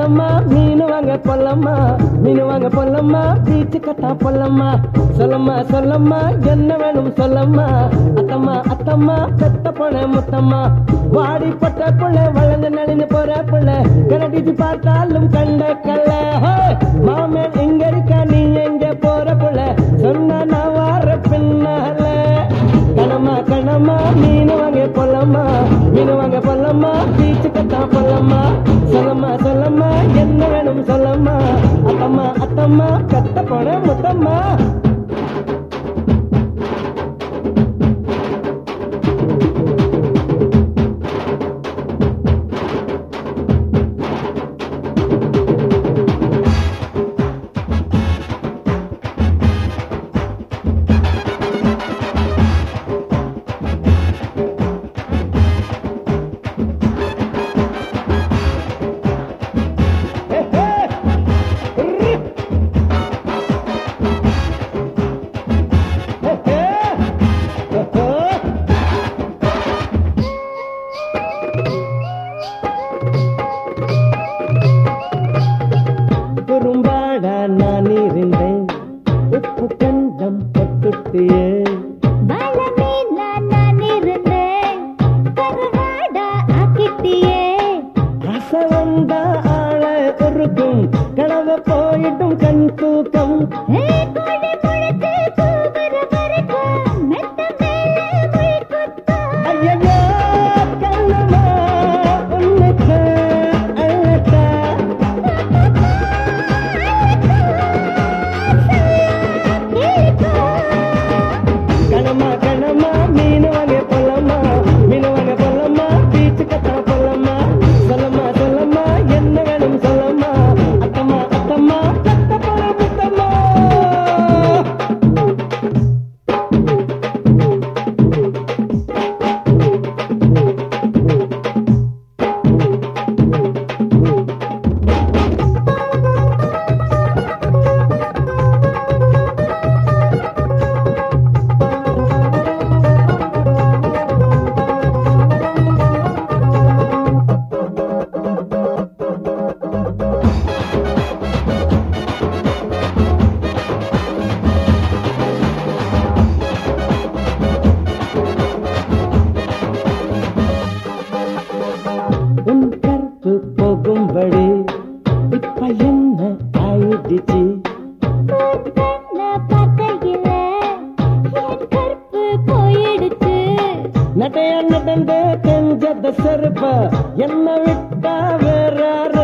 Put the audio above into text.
சொல்லம்மா மீன் வாங்க பொல்லம்மா மீன் வாங்க பொல்லம்மா பீச்சு கட்டா பொல்லம்மா சொல்லம்மா சொல்லம்மா என்ன வேணும் சொல்லம்மா அத்தம்மா அத்தம்மா பெத்த பொண்ண முத்தம்மா வாடி பட்ட புள்ள வளர்ந்து நலிந்து போற புள்ள கரடிச்சு பார்த்தாலும் கண்ட கல்ல மாமன் எங்க இருக்கா நீ எங்க போற புள்ள சொன்ன நான் வார பின்னால கணமா கணமா மீன் வாங்க பொல்லம்மா மீன் வாங்க பொல்லம்மா பீச்சு கட்டா பொல்லம்மா சொல்லம்மா சொல்லம்மா என்ன வேணும் சொல்லம்மா அத்தம்மா அத்தம்மா கத்த போன முத்தம்மா குறும்பாட நான் இருந்தேன் உப்பு கண்டம் பட்டுட்டியே வளமேல நான் இருந்தேன் கருவாடா ஆக்கிட்டியே ஆசை வந்த ஆள இருக்கும் கனவு போயிட்டும் கண் தூக்கம் ஏ கோழி முளைச்சு கூவுற வரைக்கும் மெத்த மேல முய் குத்தம் ஐயையோ, கண்ணம்மா, உன்னுக்கு அழகா. கணமா கணமா மீன் வாங்க போலம்மா மீன் வாங்க போலம்மா பீச்சு கத்தா போலம்மா சொல்லம்மா சொல்லம்மா என்ன வேணும் சொல்லம்மா அத்தம்மா அத்தம்மா கத்த போல முத்தம்மா உன் கற்பு போகும்படி இப்ப என்ன ஆயிடுச்சு கண்ண பார்க்கையில என் கற்பு போயிடுச்சு நடைய நடந்து தெரிஞ்சத செருப்ப என்ன விட்டா வேற